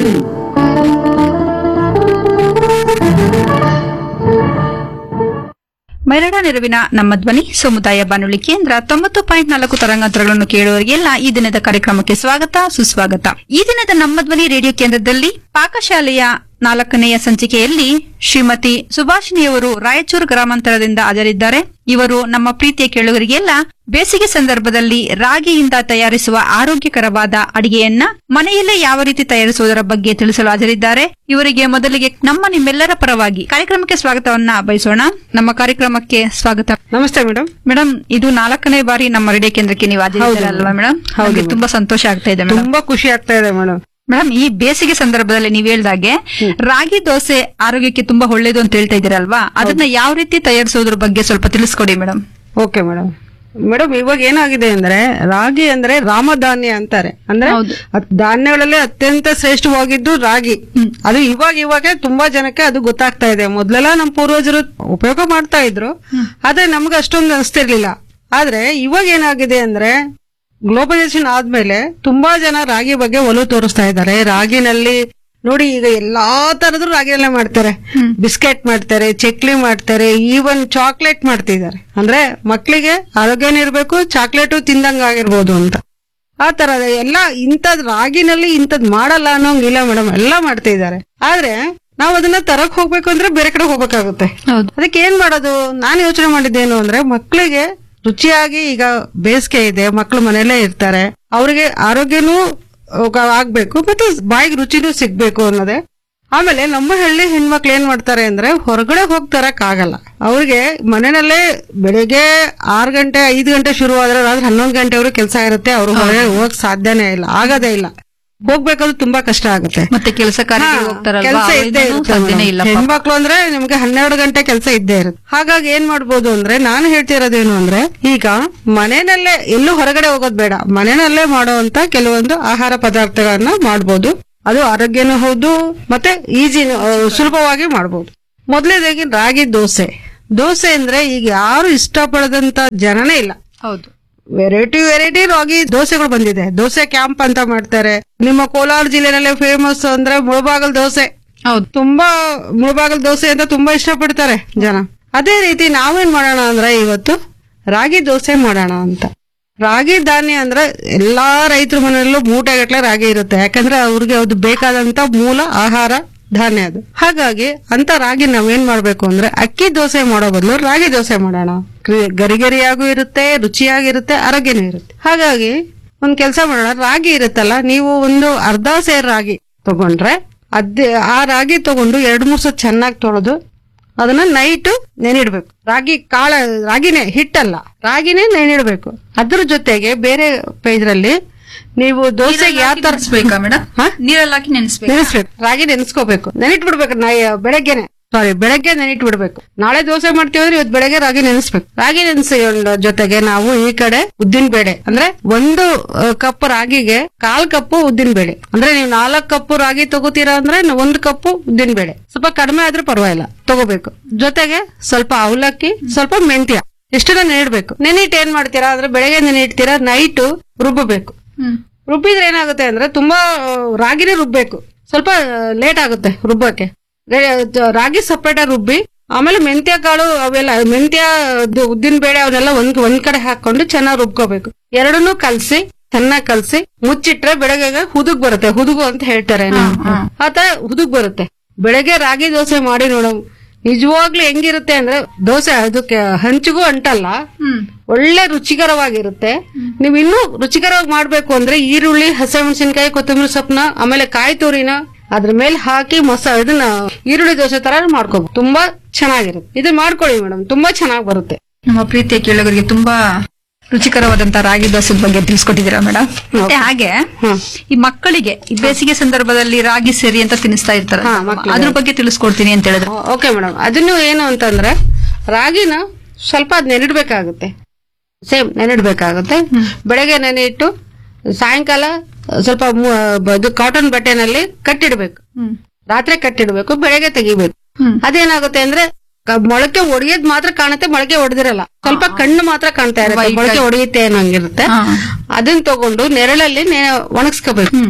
ಮರಡ ನೆರವಿನ ನಮ್ಮ ಧ್ವನಿ ಸಮುದಾಯ ಬಾನುಲಿ ಕೇಂದ್ರ ತೊಂಬತ್ತು ಪಾಯಿಂಟ್ ನಾಲ್ಕು ತರಂಗಾಂತರಗಳನ್ನು ಕೇಳುವವರಿಗೆಲ್ಲ ಈ ದಿನದ ಕಾರ್ಯಕ್ರಮಕ್ಕೆ ಸ್ವಾಗತ ಸುಸ್ವಾಗತ ಈ ದಿನದ ನಮ್ಮ ಧ್ವನಿ ರೇಡಿಯೋ ಕೇಂದ್ರದಲ್ಲಿ ಪಾಕಶಾಲೆಯ ನಾಲ್ಕನೆಯ ಸಂಚಿಕೆಯಲ್ಲಿ ಶ್ರೀಮತಿ ಸುಭಾಷಿಣಿಯವರು ರಾಯಚೂರು ಗ್ರಾಮಾಂತರದಿಂದ ಹಾಜರಿದ್ದಾರೆ ಇವರು ನಮ್ಮ ಪ್ರೀತಿಯ ಕೇಳುಗರಿಗೆಲ್ಲ ಬೇಸಿಗೆ ಸಂದರ್ಭದಲ್ಲಿ ರಾಗಿಯಿಂದ ತಯಾರಿಸುವ ಆರೋಗ್ಯಕರವಾದ ಅಡಿಗೆಯನ್ನ ಮನೆಯಲ್ಲೇ ಯಾವ ರೀತಿ ತಯಾರಿಸುವುದರ ಬಗ್ಗೆ ತಿಳಿಸಲು ಹಾಜರಿದ್ದಾರೆ ಇವರಿಗೆ ಮೊದಲಿಗೆ ನಮ್ಮ ನಿಮ್ಮೆಲ್ಲರ ಪರವಾಗಿ ಕಾರ್ಯಕ್ರಮಕ್ಕೆ ಸ್ವಾಗತವನ್ನ ಬಯಸೋಣ ನಮ್ಮ ಕಾರ್ಯಕ್ರಮಕ್ಕೆ ಸ್ವಾಗತ ನಮಸ್ತೆ ಮೇಡಮ್ ಮೇಡಮ್ ಇದು ನಾಲ್ಕನೇ ಬಾರಿ ನಮ್ಮ ರೇಡಿಯೋ ಕೇಂದ್ರಕ್ಕೆ ನೀವು ಹಾಜರಿದ್ದೀರಲ್ವಾ ಮೇಡಮ್ ಹೌದು ನಮ್ಗೆ ತುಂಬಾ ಸಂತೋಷ ಆಗ್ತಾ ಇದೆ ಮೇಡಮ್ ತುಂಬಾ ಖುಷಿ ಆಗ್ತಾ ಇದೆ ಮೇಡಮ್ ಮೇಡಮ್ ಈ ಬೇಸಿಗೆ ಸಂದರ್ಭದಲ್ಲಿ ನೀವು ಹೇಳ್ದಾಗೆ ರಾಗಿ ದೋಸೆ ಆರೋಗ್ಯಕ್ಕೆ ತುಂಬಾ ಒಳ್ಳೇದು ಅಂತ ಹೇಳ್ತಾ ಇದ್ದೀರಲ್ವಾ ಅದನ್ನ ಯಾವ ರೀತಿ ತಯಾರಿಸೋದ್ರ ಬಗ್ಗೆ ಸ್ವಲ್ಪ ತಿಳಿಸ್ಕೊಡಿ ಮೇಡಮ್ ಓಕೆ ಮೇಡಮ್ ಮೇಡಮ್ ಇವಾಗ ಏನಾಗಿದೆ ಅಂದ್ರೆ ರಾಗಿ ಅಂದ್ರೆ ರಾಮಧಾನ್ಯ ಅಂತಾರೆ ಅಂದ್ರೆ ಹೌದು. ಅತ್- ಧಾನ್ಯಗಳಲ್ಲಿ ಅತ್ಯಂತ ಶ್ರೇಷ್ಠವಾಗಿದ್ದು ರಾಗಿ ಅದು ಇವಾಗ ಇವಾಗ ತುಂಬಾ ಜನಕ್ಕೆ ಅದು ಗೊತ್ತಾಗ್ತಾ ಇದೆ ಮೊದ್ಲೆಲ್ಲ ನಮ್ಮ ಪೂರ್ವಜರು ಉಪಯೋಗ ಮಾಡ್ತಾ ಇದ್ರು ಆದ್ರೆ ನಮ್ಗೆ ಅಷ್ಟೊಂದು ಅನಿಸ್ತಿರ್ಲಿಲ್ಲ ಆದ್ರೆ ಇವಾಗ ಏನಾಗಿದೆ ಅಂದ್ರೆ ಗ್ಲೋಬಲೈಸೇಷನ್ ಆದ್ಮೇಲೆ ತುಂಬಾ ಜನ ರಾಗಿ ಬಗ್ಗೆ ಒಲವು ತೋರಿಸ್ತಾ ಇದ್ದಾರೆ ರಾಗಿನಲ್ಲಿ ನೋಡಿ ಈಗ ಎಲ್ಲಾ ತರದ್ದು ರಾಗಿಯಲ್ಲೇ ಮಾಡ್ತಾರೆ ಬಿಸ್ಕೆಟ್ ಮಾಡ್ತಾರೆ ಚಕ್ಲಿ ಮಾಡ್ತಾರೆ ಈವನ್ ಚಾಕ್ಲೇಟ್ ಮಾಡ್ತಿದ್ದಾರೆ ಅಂದ್ರೆ ಮಕ್ಕಳಿಗೆ ಆರೋಗ್ಯನೂ ಇರ್ಬೇಕು ಚಾಕ್ಲೇಟು ತಿಂದಂಗ ಆಗಿರ್ಬೋದು ಅಂತ ಆ ತರ ಎಲ್ಲ ಇಂಥದ್ ರಾಗಿನಲ್ಲಿ ಇಂಥದ್ ಮಾಡಲ್ಲ ಅನ್ನೋಂಗಿಲ್ಲ ಮೇಡಮ್ ಎಲ್ಲ ಮಾಡ್ತಾ ಇದ್ದಾರೆ ಆದ್ರೆ ನಾವ್ ಅದನ್ನ ತರಕ್ ಹೋಗ್ಬೇಕು ಅಂದ್ರೆ ಬೇರೆ ಕಡೆ ಹೋಗ್ಬೇಕಾಗುತ್ತೆ ಹೌದು ಅದಕ್ಕೆ ಏನ್ ಮಾಡೋದು ನಾನು ಯೋಚನೆ ಮಾಡಿದ್ದೇನು ಅಂದ್ರೆ ಮಕ್ಕಳಿಗೆ ರುಚಿಯಾಗಿ ಈಗ ಬೇಸಿಗೆ ಇದೆ ಮಕ್ಕಳು ಮನೆಯಲ್ಲೇ ಇರ್ತಾರೆ ಅವರಿಗೆ ಆರೋಗ್ಯನೂ ಅಹ್, ಆಗ್ಬೇಕು ಮತ್ತೆ ಬಾಯಿಗೆ ರುಚಿನೂ ಸಿಗ್ಬೇಕು ಅನ್ನೋದೇ ಆಮೇಲೆ ನಮ್ಮ ಹಳ್ಳಿ ಹೆಣ್ಮಕ್ಳು ಏನ್ ಮಾಡ್ತಾರೆ ಅಂದ್ರೆ ಹೊರಗಡೆ ಹೋಗಿ ತರಕ್ ಆಗಲ್ಲ ಅವ್ರಿಗೆ ಮನೆಯಲ್ಲೇ ಬೆಳಿಗ್ಗೆ ಆರು ಗಂಟೆ ಐದು ಗಂಟೆ ಶುರು ಆದ್ರೆ ರಾತ್ರಿ ಹನ್ನೊಂದು ಗಂಟೆವರೆಗೂ ಕೆಲಸ ಇರುತ್ತೆ ಅವ್ರು ಹೊರಗಡೆ ಹೋಗಕ್ ಸಾಧ್ಯನೇ ಇಲ್ಲ ಆಗದೇ ಇಲ್ಲ ಹೋಗ್ಬೇಕಾದ್ರೂ ತುಂಬಾ ಕಷ್ಟ ಆಗುತ್ತೆ ಮತ್ತೆ ಕೆಲಸ ಕಾರ್ಯಕ್ಕೆ ಹೋಗ್ತಾರಲ್ವಾ ಕೆಲಸ ಇದ್ದೇ ಅವ್ರಿಗೇನು ಇರುತ್ತೆ ಸಾಧ್ಯನೇ ಮೇಡಮ್. ಇಲ್ಲ ಪಾಪ. ಹೆಣ್ಮಕ್ಳು ಅಂದ್ರೆ ನಿಮ್ಗೆ ಹನ್ನೆರಡು ಗಂಟೆ ಕೆಲಸ ಇದ್ದೇ ಇರುತ್ತೆ ಹಾಗಾಗಿ ಏನ್ ಮಾಡ್ಬೋದು ಅಂದ್ರೆ ನಾನು ಹೇಳ್ತಿರೋದೇನು ಅಂದ್ರೆ ಈಗ ಮನೆಯಲ್ಲೇ ಎಲ್ಲೂ ಹೊರಗಡೆ ಹೋಗೋದ್ ಬೇಡ ಮನೆಯಲ್ಲೇ ಮಾಡುವಂತ ಕೆಲವೊಂದು ಆಹಾರ ಪದಾರ್ಥಗಳನ್ನ ಮಾಡ್ಬೋದು ಅದು ಆರೋಗ್ಯನೂ ಹೌದು ಮತ್ತೆ ಈಜಿ ಸುಲಭವಾಗಿ ಮಾಡ್ಬೋದು ಮೊದಲನೇದಾಗಿ ರಾಗಿ ದೋಸೆ ದೋಸೆ ಅಂದ್ರೆ ಈಗ ಯಾರು ಇಷ್ಟಪಡದಂತ ಜನನೇ ಇಲ್ಲ ಹೌದು ವೆರೈಟಿ ವೆರೈಟಿ ರಾಗಿ ದೋಸೆಗಳು ಬಂದಿದೆ ದೋಸೆ ಕ್ಯಾಂಪ್ ಅಂತ ಮಾಡ್ತಾರೆ ನಿಮ್ಮ ಕೋಲಾರ ಜಿಲ್ಲೆನಲ್ಲೇ ಫೇಮಸ್ ಅಂದ್ರೆ ಮುಳಬಾಗಲ್ ದೋಸೆ ಹೌದು ತುಂಬಾ ಮುಳಬಾಗಲ್ ದೋಸೆ ಅಂತ ತುಂಬಾ ಇಷ್ಟಪಡ್ತಾರೆ ಜನ ಅದೇ ರೀತಿ ನಾವೇನ್ ಮಾಡೋಣ ಅಂದ್ರೆ ಇವತ್ತು ರಾಗಿ ದೋಸೆ ಮಾಡೋಣ ಅಂತ ರಾಗಿ ಧಾನ್ಯ ಅಂದ್ರೆ ಎಲ್ಲಾ ರೈತರ ಮನೆಯಲ್ಲೂ ಮೂಟೆಗಟ್ಲೆ ರಾಗಿ ಇರುತ್ತೆ ಯಾಕಂದ್ರೆ ಅವ್ರಿಗೆ ಅದು ಬೇಕಾದಂತ ಮೂಲ ಆಹಾರ ಧಾನ್ಯ ಅದು ಹಾಗಾಗಿ ಅಂತ ರಾಗಿ ನಾವೇನ್ ಮಾಡ್ಬೇಕು ಅಂದ್ರೆ ಅಕ್ಕಿ ದೋಸೆ ಮಾಡೋ ಬದಲು ರಾಗಿ ದೋಸೆ ಮಾಡೋಣ ಕ್ರಿ- ಗರಿಗರಿಯಾಗೂ ಇರುತ್ತೆ ರುಚಿಯಾಗಿರುತ್ತೆ ಆರೋಗ್ಯನೂ ಇರುತ್ತೆ ಹಾಗಾಗಿ ಒಂದ್ ಕೆಲಸ ಮಾಡೋಣ ರಾಗಿ ಇರುತ್ತಲ್ಲ ನೀವು ಒಂದು ಅರ್ಧ ಸೇರ್ ರಾಗಿ ತಗೊಂಡ್ರೆ ಅದೇ ಆ ರಾಗಿ ತಗೊಂಡು ಎರಡ್ ಮೂರ್ ಸಲ ಚೆನ್ನಾಗಿ ತೊಳೆದು ಅದನ್ನ ನೈಟ್ ನೆನಿಡ್ಬೇಕು ರಾಗಿ ಕಾಳ ರಾಗಿನೇ ಹಿಟ್ಟಲ್ಲ ರಾಗಿನೇ ನೆನಿಡ್ಬೇಕು ಅದ್ರ ಜೊತೆಗೆ ಬೇರೆ ಪೇಜ್ರಲ್ಲಿ ನೀವು ದೋಸೆಗೆ ಯಾವ ತರ ನೆನೆಸ್ಬೇಕಾ ಮೇಡಮ್ ಹಾ? ನೀರಲ್ಲಿ ಹಾಕಿ ನೆನೆಸ್ಬೇಕು ನೆನೆಸ್ಬೇಕು ರಾಗಿ ನೆನೆಸ್ಕೋಬೇಕು ನೆನಿಟ್ಬಿಡ್ಬೇಕು ನೈ ಬೆಳಗ್ಗೆನೆ ಸಾರಿ ಬೆಳಗ್ಗೆ ನೆನಿಟ್ಬಿಡ್ಬೇಕು ನಾಳೆ ದೋಸೆ ಮಾಡ್ತೀವಿ ಅಂದ್ರೆ ಇವತ್ತು ಬೆಳಗ್ಗೆ ರಾಗಿ ನೆನೆಸ್ಬೇಕು ರಾಗಿ ನೆನೆಸಿ ಜೊತೆಗೆ ನಾವು ಈ ಕಡೆ ಉದ್ದಿನ ಬೇಳೆ ಅಂದ್ರೆ ಒಂದು ಕಪ್ ರಾಗಿಗೆ ಕಾಲ್ ಕಪ್ಪು ಉದ್ದಿನ ಬೇಳೆ ಅಂದ್ರೆ ನೀವು ನಾಲ್ಕು ಕಪ್ಪು ರಾಗಿ ತಗೋತೀರಾ ಅಂದ್ರೆ ಒಂದು ಕಪ್ಪು ಉದ್ದಿನ ಬೇಳೆ ಸ್ವಲ್ಪ ಕಡಿಮೆ ಆದ್ರೂ ಪರವಾಗಿಲ್ಲ ತಗೋಬೇಕು ಜೊತೆಗೆ ಸ್ವಲ್ಪ ಅವಲಕ್ಕಿ ಸ್ವಲ್ಪ ಮೆಂತ್ಯ ಎಷ್ಟನ್ನ ನೆನಿಡ್ಬೇಕು ನೆನಿಟ್ ಏನ್ ಮಾಡ್ತೀರಾ ಅಂದ್ರೆ ಬೆಳಗ್ಗೆ ನೆನಿಡ್ತೀರಾ ನೈಟ್ ರುಬ್ಬಬೇಕು ಹ್ಮ್ ರುಬ್ಬಿದ್ರೆ ಏನಾಗುತ್ತೆ ಅಂದ್ರೆ ತುಂಬಾ ಆ, ರಾಗಿನೇ ರುಬ್ಬೇಕು ಸ್ವಲ್ಪ ಲೇಟ್ ಆಗುತ್ತೆ ರುಬ್ಬಕ್ಕೆ ರೇ- ತ- ರಾಗಿ ಸಪ್ರೇಟ್ ರುಬ್ಬಿ ಆಮೇಲೆ ಮೆಂತ್ಯ ಕಾಳು ಅವೆಲ್ಲ ಮೆಂತ್ಯ ಉದ್ದಿನ ಬೇಳೆ ಅವನ್ನೆಲ್ಲ ಒಂದ್ ಒಂದ್ ಕಡೆ ಹಾಕೊಂಡು ಚೆನ್ನಾಗಿ ರುಬ್ಕೋಬೇಕು ಎರಡನ್ನೂ ಕಲ್ಸಿ ಚೆನ್ನಾಗಿ ಕಲ್ಸಿ ಮುಚ್ಚಿಟ್ರೆ ಬೆಳಗ್ಗೆ ಹುದುಗ್ ಬರುತ್ತೆ ಹುದುಗು ಅಂತ ಹೇಳ್ತಾರೆ ಆತರ ಹುದುಗ್ ಬರುತ್ತೆ ಬೆಳಗ್ಗೆ ರಾಗಿ ದೋಸೆ ಮಾಡಿ ನೋಡಮ್ ನಿಜವಾಗ್ಲೂ ಹೆಂಗಿರುತ್ತೆ ಅಂದ್ರೆ ದೋಸೆ ಅದಕ್ಕೆ ಹಂಚಿಗೂ ಅಂಟಲ್ಲ ಹ್ಮ್ ಒಳ್ಳೆ ರುಚಿಕರವಾಗಿರುತ್ತೆ ನೀವು ಇನ್ನೂ ರುಚಿಕರವಾಗಿ ಮಾಡ್ಬೇಕು ಅಂದ್ರೆ ಈರುಳ್ಳಿ ಹಸಿಮೆಣಸಿನಕಾಯಿ ಕೊತ್ತಂಬರಿ ಸೊಪ್ಪನ್ನ ಆಮೇಲೆ ಕಾಯಿ ತುರಿನ ಅದ್ರ ಮೇಲೆ ಹಾಕಿ ಮಸ ಇದನ್ನ ಈರುಳ್ಳಿ ದೋಸೆ ತರ ಮಾಡ್ಕೋಬಹುದು ತುಂಬಾ ಚೆನ್ನಾಗಿರುತ್ತೆ ಇದನ್ನ ಮಾಡ್ಕೊಳ್ಳಿ ಮೇಡಮ್ ತುಂಬಾ ಚೆನ್ನಾಗಿ ಬರುತ್ತೆ ನಮ್ಮ ಪ್ರೀತಿಯ ಕೇಳುಗರಿಗೆ ತುಂಬಾ ರುಚಿಕರವಾದಂತ ರಾಗಿ ದೋಸೆ ಬಗ್ಗೆ ತಿಳಿಸ್ಕೊಟ್ಟಿದ್ದೀರಾ ಮೇಡಮ್ ಮತ್ತೆ ಹಾಗೆ ಹ್ಮ್. ಈ ಮಕ್ಕಳಿಗೆ ಈ ಬೇಸಿಗೆ ಸಂದರ್ಭದಲ್ಲಿ ರಾಗಿ ಸೇರಿ ಅಂತ ತಿನ್ನಿಸ್ತಾ ಇರ್ತಾರೆ ಹಾ, ಮಕ್ಳಿಗೆ. ಅದ್ರ ಬಗ್ಗೆ ತಿಳಿಸ್ಕೊಡ್ತೀನಿ ಅಂತ ಹೇಳಿದ್ರೆ ಓಕೆ ಮೇಡಮ್ ಅದನ್ನು ಏನು ಅಂತಂದ್ರೆ ರಾಗಿನ ಸ್ವಲ್ಪ ಅದ್ ನೆನಿಡ್ಬೇಕಾಗುತ್ತೆ ಸೇಮ್ ನೆನಿಡ್ಬೇಕಾಗುತ್ತೆ ಬೆಳಗ್ಗೆ ನೆನೆಯಿಟ್ಟು ಸಾಯಂಕಾಲ ಸ್ವಲ್ಪ ಮು- ಇದು ಕಾಟನ್ ಬಟ್ಟೆನಲ್ಲಿ ಕಟ್ಟಿಡ್ಬೇಕು ಹ್ಮ್ ರಾತ್ರಿ ಕಟ್ಟಿಡ್ಬೇಕು ಬೆಳಗ್ಗೆ ತೆಗಿಬೇಕು ಹ್ಮ್. ಅದೇನಾಗುತ್ತೆ ಅಂದ್ರೆ ಕ- ಮೊಳಕೆ ಒಡೆಯೋದ್ ಮಾತ್ರ ಕಾಣುತ್ತೆ ಮೊಳಕೆ ಹೊಡೆದಿರಲ್ಲ ಸ್ವಲ್ಪ ಕಣ್ಣು ಮಾತ್ರ ಕಾಣ್ತಾ ಇರುತ್ತೆ White ಮೊಳಕೆ ಆಗಿ. ಹೊಡೆಯುತ್ತೆ ಅನ್ನೋ ಹಂಗಿರುತ್ತೆ ಹಾ. ಅದನ್ನ ತಗೊಂಡು ನೆರಳಲ್ಲಿ ನೆ- ಒಣಗಿಸ್ಕೋಬೇಕು ಹ್ಮ್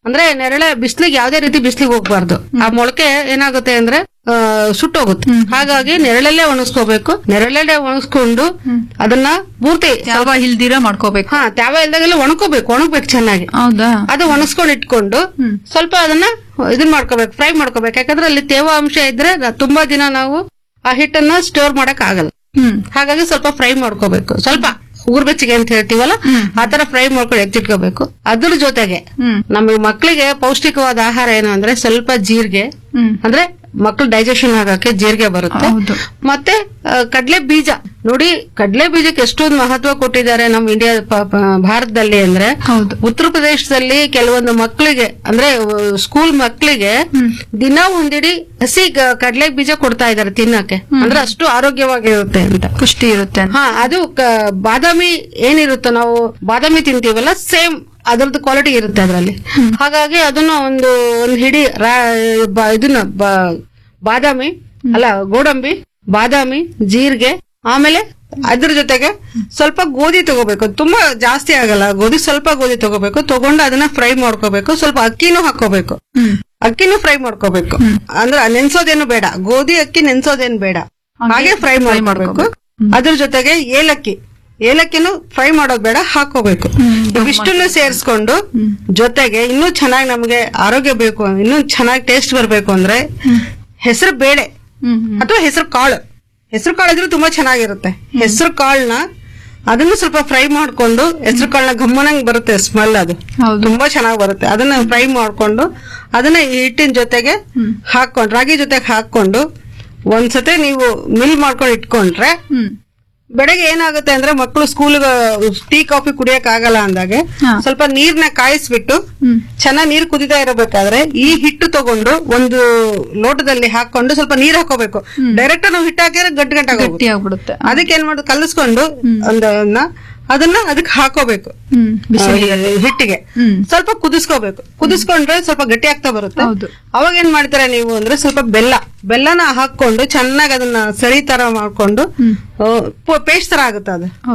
ಅಂದ್ರೆ ನೆರಳೆ ಬಿಸ್ಲಿಗೆ ಯಾವ್ದೇ ರೀತಿ ಬಿಸ್ಲಿಗೆ ಹೋಗ್ಬಾರ್ದು ಆ ಮೊಳಕೆ ಏನಾಗುತ್ತೆ ಅಂದ್ರೆ ಆ, ಸುಟ್ಟೋಗುತ್ತೆ ಹಾಗಾಗಿ ನೆರಳಲ್ಲೇ ಒಣಗಿಸ್ಕೋಬೇಕು ನೆರಳಲ್ಲೇ ಒಣಗಿಸ್ಕೊಂಡು ಅದನ್ನ ಪೂರ್ತಿ ಯಾವ ಇಲ್ದಿರ ಮಾಡ್ಕೋಬೇಕು ಹಾ ತ್ಯಾವ ಇಲ್ದಾಗೆಲ್ಲ ಒಣಕೋಬೇಕು ಒಣಗ್ಬೇಕು ಚೆನ್ನಾಗಿ ಹೌದಾ ಅದು ಒಣಗಿಸ್ಕೊಂಡು ಇಟ್ಕೊಂಡು ಸ್ವಲ್ಪ ಅದನ್ನ ಇದನ್ ಮಾಡ್ಕೋಬೇಕು ಫ್ರೈ ಮಾಡ್ಕೋಬೇಕು ಯಾಕಂದ್ರೆ ಅಲ್ಲಿ ತೇವಾಂಶ ಇದ್ರೆ ನ- ತುಂಬಾ ದಿನ ನಾವು ಆ ಹಿಟ್ಟನ್ನ ಸ್ಟೋರ್ ಮಾಡಕ್ ಆಗಲ್ಲ ಹ್ಮ್ ಹಾಗಾಗಿ ಸ್ವಲ್ಪ ಫ್ರೈ ಮಾಡ್ಕೋಬೇಕು ಸ್ವಲ್ಪ ಊರ್ ಬೆಚ್ಚಿಗೆ ಅಂತ ಹೇಳ್ತೀವಲ್ಲ ಆತರ ಫ್ರೈ ಮಾಡ್ಕೊಂಡು ಎತ್ತಿಟ್ಕೋಬೇಕು ಅದ್ರ ಜೊತೆಗೆ ಹ್ಮ್ ನಮ್ಮ ಮಕ್ಕಳಿಗೆ ಪೌಷ್ಟಿಕವಾದ ಆಹಾರ ಏನು ಅಂದ್ರೆ ಸ್ವಲ್ಪ ಜೀರಿಗೆ ಹ್ಮ್ ಅಂದ್ರೆ ಮಕ್ಕಳು ಡೈಜೆಷನ್ ಆಗಕ್ಕೆ ಜೀರಿಗೆ ಬರುತ್ತೆ ಹೌದು ಮತ್ತೆ ಆ, ಕಡ್ಲೆ ಬೀಜ ನೋಡಿ ಕಡ್ಲೆ ಬೀಜಕ್ಕೆ ಎಷ್ಟೊಂದು ಮಹತ್ವ ಕೊಟ್ಟಿದ್ದಾರೆ ನಮ್ಮ ಇಂಡಿಯಾ ಪ- ಪ- ಭಾರತದಲ್ಲಿ ಅಂದ್ರೆ ಹೌದು ಉತ್ತರ ಪ್ರದೇಶದಲ್ಲಿ ಕೆಲವೊಂದು ಮಕ್ಕಳಿಗೆ ಅಂದ್ರೆ ಸ್ಕೂಲ್ ಮಕ್ಕಳಿಗೆ ದಿನ ಒಂದಿಡಿ ಹಸಿ ಗ- ಕಡ್ಲೆ ಬೀಜ ಕೊಡ್ತಾ ಇದ್ದಾರೆ ತಿನ್ನಕ್ಕೆ ಅಂದ್ರೆ ಅಷ್ಟು ಆರೋಗ್ಯವಾಗಿರುತ್ತೆ ಅಂತ ಪುಷ್ಟಿ ಇರುತ್ತೆ ಅಂತ. ಹಾ ಅದು ಕ- ಬಾದಾಮಿ ಏನಿರುತ್ತೋ ನಾವು ಬಾದಾಮಿ ತಿಂತೀವಲ್ಲ ಸೇಮ್ ಅದರದ್ದು ಕ್ವಾಲಿಟಿ ಇರುತ್ತೆ ಅದರಲ್ಲಿ ಹಾಗಾಗಿ ಅದನ್ನ ಒಂದು ಒಂದು ಹಿಡಿ ರಾ- ಬ- ಇದನ್ನ ಬ- ಬಾದಾಮಿ ಅಲ್ಲ ಗೋಡಂಬಿ ಬಾದಾಮಿ ಜೀರಿಗೆ ಆಮೇಲೆ ಅದ್ರ ಜೊತೆಗೆ ಸ್ವಲ್ಪ ಗೋಧಿ ತಗೋಬೇಕು ತುಂಬಾ ಜಾಸ್ತಿ ಆಗಲ್ಲ ಗೋಧಿ ಸ್ವಲ್ಪ ಗೋಧಿ ತಗೋಬೇಕು ತಗೊಂಡು ಅದನ್ನ ಫ್ರೈ ಮಾಡ್ಕೋಬೇಕು ಸ್ವಲ್ಪ ಅಕ್ಕಿನೂ ಹಾಕೋಬೇಕು ಹ್ಮ್ ಅಕ್ಕಿನೂ ಫ್ರೈ ಮಾಡ್ಕೋಬೇಕು ಅಂದ್ರೆ ನೆನ್ಸೋದೇನು ಬೇಡ ಗೋಧಿ ಅಕ್ಕಿ ನೆನ್ಸೋದೇನು ಬೇಡ ಹಾಗೆ ಫ್ರೈ ಮಾಡ್ಕೋಬೇಕು ಅದ್ರ ಜೊತೆಗೆ ಏಲಕ್ಕಿ ಏಲಕ್ಕಿನೂ ಫ್ರೈ ಮಾಡೋದ್ ಬೇಡ ಹಾಕೋಬೇಕು ಇವಿಷ್ಟನ್ನು ಸೇರಿಸ್ಕೊಂಡು ಜೊತೆಗೆ ಇನ್ನೂ ಚೆನ್ನಾಗಿ ನಮಗೆ ಆರೋಗ್ಯ ಬೇಕು ಇನ್ನೂ ಚೆನ್ನಾಗಿ ಟೇಸ್ಟ್ ಬರಬೇಕು ಅಂದ್ರೆ ಹೆಸರು ಬೇಳೆ ಹ್ಮ್ ಹ್ಮ್. ಅಥವಾ ಹೆಸರು ಕಾಳು ಹೆಸರು ಕಾಳು ಇದ್ರೂ ತುಂಬಾ ಚೆನ್ನಾಗಿರುತ್ತೆ ಹೆಸರು ಕಾಳನ್ನ ಅದನ್ನು ಸ್ವಲ್ಪ ಫ್ರೈ ಮಾಡ್ಕೊಂಡು ಹೆಸರು ಕಾಳನ್ನ ಗಮ್ಮನಂಗ್ ಬರುತ್ತೆ ಸ್ಮೆಲ್ ಅದು ಹೌದು ತುಂಬಾ ಚೆನ್ನಾಗಿ ಬರುತ್ತೆ ಅದನ್ನ ಫ್ರೈ ಮಾಡ್ಕೊಂಡು ಅದನ್ನ ಈ ಹಿಟ್ಟಿನ ಜೊತೆಗೆ ಹಾಕೊಂಡು ರಾಗಿ ಜೊತೆಗೆ ಹಾಕೊಂಡು ಒಂದ್ಸತಿ ನೀವು ಮಿಲ್ ಮಾಡ್ಕೊಂಡು ಇಟ್ಕೊಂಡ್ರೆ ಹ್ಮ್ ಬೆಳಗ್ಗೆ ಏನಾಗುತ್ತೆ ಅಂದ್ರೆ ಮಕ್ಕಳು ಸ್ಕೂಲ್ ಟೀ ಕಾಫಿ ಕುಡಿಯಕ್ ಆಗಲ್ಲ ಅಂದಾಗೆ ಹಾ. ಸ್ವಲ್ಪ ನೀರ್ನ ಕಾಯಿಸ್ಬಿಟ್ಟು ಹ್ಮ್ ಚೆನ್ನಾಗಿ ನೀರು ಕುದಿತಾ ಇರಬೇಕಾದ್ರೆ ಈ ಹಿಟ್ಟು ತಗೊಂಡು ಒಂದು ಲೋಟದಲ್ಲಿ ಹಾಕೊಂಡು ಸ್ವಲ್ಪ ನೀರ್ ಹಾಕೋಬೇಕು ಡೈರೆಕ್ಟ್ ನಾವು ಹಿಟ್ಟು ಹಾಕಿದ್ರೆ ಗಟ್ಟಿ ಗಟ್ಟಾಗ ಗಟ್ಟಿ ಆಗ್ಬಿಡುತ್ತೆ ಅದಕ್ಕೆ ಏನ್ ಮಾಡೋದು ಕಲಿಸ್ಕೊಂಡು ಒಂದನ್ನ ಅದನ್ನ ಅದಕ್ಕೆ ಹಾಕೋಬೇಕು ಹ್ಮ್ ಬಿಸಿ ಆ, ಹಿಟ್ಟಿಗೆ ಹ್ಮ್ ಸ್ವಲ್ಪ ಕುದಿಸ್ಕೋಬೇಕು ಕುದಿಸ್ಕೊಂಡ್ರೆ ಸ್ವಲ್ಪ ಗಟ್ಟಿ ಆಗ್ತಾ ಬರುತ್ತೆ ಹೌದು. ಅವಾಗ ಏನ್ ಮಾಡ್ತೀರಾ ನೀವು ಅಂದ್ರೆ ಸ್ವಲ್ಪ ಬೆಲ್ಲ ಬೆಲ್ಲನ ಹಾಕೊಂಡು ಚೆನ್ನಾಗಿ ಅದನ್ನ ಸರಿ ತರ ಮಾಡ್ಕೊಂಡು ಪೇಸ್ಟ್ ತರ ಆಗುತ್ತೆ ಅದು